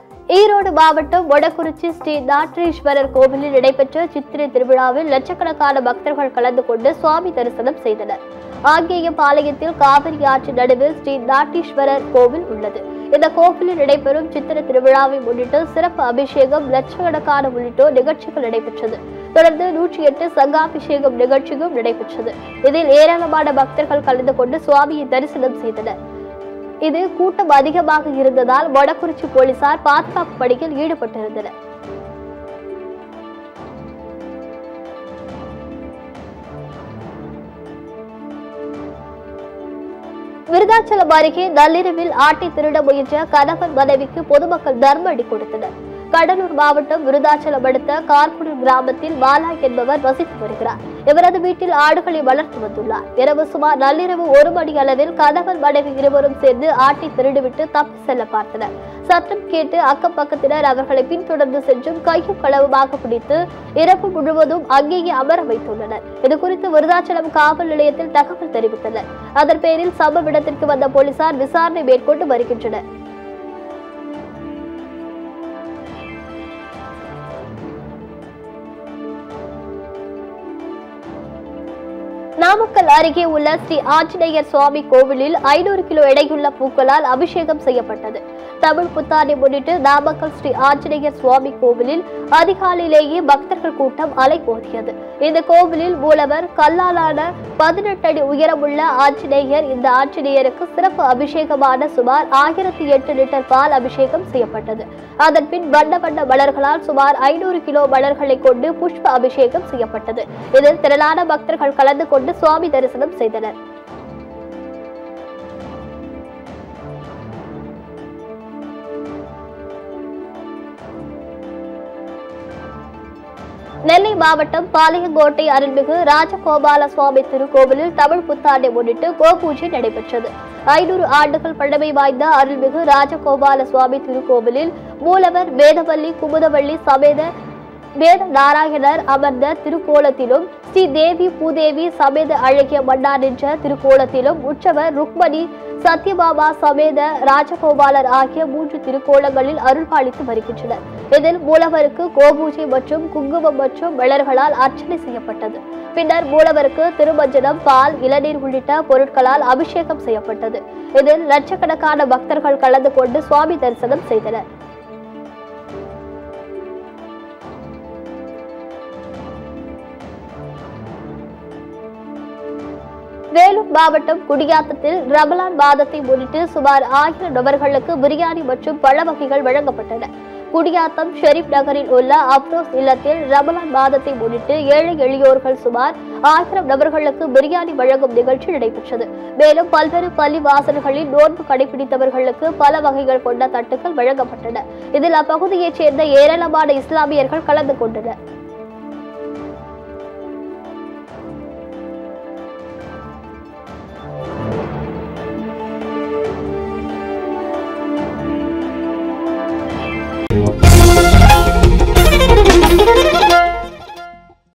ஈரோடு மாவட்டம் வடகுறிச்சி ஸ்ரீ நாட்டீஸ்வரர் கோவிலில் நடைபெற்ற சித்திரை திருவிழாவில் லட்சக்கணக்கான பக்தர்கள் கலந்து கொண்டு சுவாமி தரிசனம் செய்தனர் ஆங்கேய பாளையத்தில் காவிரி ஆற்று நடுவில் ஸ்ரீ நாட்டீஸ்வரர் கோவில் உள்ளது இந்த கோவிலில் நடைபெறும் சித்திரை திருவிழாவை முன்னிட்டு சிறப்பு அபிஷேகம் லட்சக்கணக்கான உள்ளிட்டோர் நிகழ்ச்சிகள் நடைபெற்றது தொடர்ந்து நூற்றி எட்டு சங்காபிஷேகம் நிகழ்ச்சியும் நடைபெற்றது இதில் ஏராளமான பக்தர்கள் கலந்து கொண்டு சுவாமியை தரிசனம் செய்தனர் இது கூட்டம் அதிகமாக இருந்ததால் வடகுறிச்சி போலீசார் பாதுகாப்பு பணியில் ஈடுபட்டிருந்தனர் விருதாச்சலம் அருகே நள்ளிரவில் ஆட்டை திருட முயன்ற கணவன் மனைவிக்கு பொதுமக்கள் தர்ம அடி கொடுத்தனர் கடலூர் மாவட்டம் விருதாச்சலம் அடுத்த கார்குடூர் கிராமத்தில் பாலா என்பவர் வசித்து வருகிறார் இவரது வீட்டில் ஆடுகளை வளர்த்து வந்துள்ளார் இரவு சுமார் நள்ளிரவு ஒரு மணி அளவில் கணவன் மனைவி இருவரும் சேர்ந்து ஆட்டை திருடிவிட்டு தப்பி செல்ல பார்த்தனர் சத்தம் கேட்டு அக்கம் பக்கத்தினர் அவர்களை பின்தொடர்ந்து சென்றும் கையும் களவுமாக பிடித்து இரவு முழுவதும் அங்கேயே அமர வைத்துள்ளனர் இது குறித்து விருதாச்சலம் காவல் நிலையத்தில் தகவல் தெரிவித்தனர் அதன் பேரில் சம்பவ இடத்திற்கு வந்த போலீசார் விசாரணை மேற்கொண்டு வருகின்றனர் நாமக்கல் அருகே உள்ள ஸ்ரீ ஆஞ்சநேயர் சுவாமி கோவிலில் ஐநூறு கிலோ எடையுள்ள பூக்களால் அபிஷேகம் செய்யப்பட்டது தமிழ் புத்தாண்டை முன்னிட்டு நாமக்கல் ஸ்ரீ ஆஞ்சநேயர் சுவாமி கோவிலில் அதிகாலையிலேயே பக்தர்கள் கூட்டம் அலைமோதியது இந்த கோவிலில் மூலவர் கல்லாலான பதினெட்டு அடி உயரமுள்ள ஆஞ்சநேயர் இந்த ஆஞ்சநேயருக்கு சிறப்பு அபிஷேகமான சுமார் ஆயிரத்தி எட்டு லிட்டர் பால் அபிஷேகம் செய்யப்பட்டது அதன் பின் வண்ண வண்ண மலர்களால் சுமார் ஐநூறு கிலோ மலர்களை கொண்டு புஷ்ப அபிஷேகம் செய்யப்பட்டது இதில் திரளான பக்தர்கள் கலந்து கொண்டு சுவாமி தரிசனம் செய்தனர் நெல்லை மாவட்டம் பாளையங்கோட்டை அருள்மிகு ராஜகோபால சுவாமி திருக்கோவிலில் தமிழ் புத்தாண்டை முன்னிட்டு கோபூஜை நடைபெற்றது ஐநூறு ஆண்டுகள் பழமை வாய்ந்த அருள்மிகு ராஜகோபால சுவாமி திருக்கோவிலில் மூலவர் வேதவல்லி குமுதவள்ளி சமேத வேத நாராயணர் அமர்ந்த திருக்கோலத்திலும் ஸ்ரீ தேவி பூதேவி சமேத அழகிய மன்னார் என்ற திருக்கோலத்திலும் உற்சவர் ருக்மணி சத்யபாமா சமேத ராஜகோபாலர் ஆகிய மூன்று திருக்கோலங்களில் அருள்பாலித்து வருகின்றனர் இதில் மூலவருக்கு கோபூஜை மற்றும் குங்குமம் மற்றும் மலர்களால் அர்ச்சனை செய்யப்பட்டது பின்னர் மூலவருக்கு திருமஞ்சனம் பால் இளநீர் உள்ளிட்ட பொருட்களால் அபிஷேகம் செய்யப்பட்டது இதில் லட்சக்கணக்கான பக்தர்கள் கலந்து கொண்டு சுவாமி தரிசனம் செய்தனர் வேலூர் மாவட்டம் குடியாத்தத்தில் ரமலான் மாதத்தை முன்னிட்டு சுமார் ஆயிரம் நபர்களுக்கு பிரியாணி மற்றும் பழ வகைகள் வழங்கப்பட்டன குடியாத்தம் ஷெரீப் நகரில் உள்ள அப்ரோஸ் இல்லத்தில் ரமலான் மாதத்தை முன்னிட்டு ஏழை எளியோர்கள் சுமார் ஆயிரம் நபர்களுக்கு பிரியாணி வழங்கும் நிகழ்ச்சி நடைபெற்றது மேலும் பல்வேறு பள்ளி வாசல்களில் நோன்பு கடைபிடித்தவர்களுக்கு பல வகைகள் கொண்ட தட்டுகள் வழங்கப்பட்டன இதில் அப்பகுதியைச் சேர்ந்த ஏராளமான இஸ்லாமியர்கள் கலந்து கொண்டனர்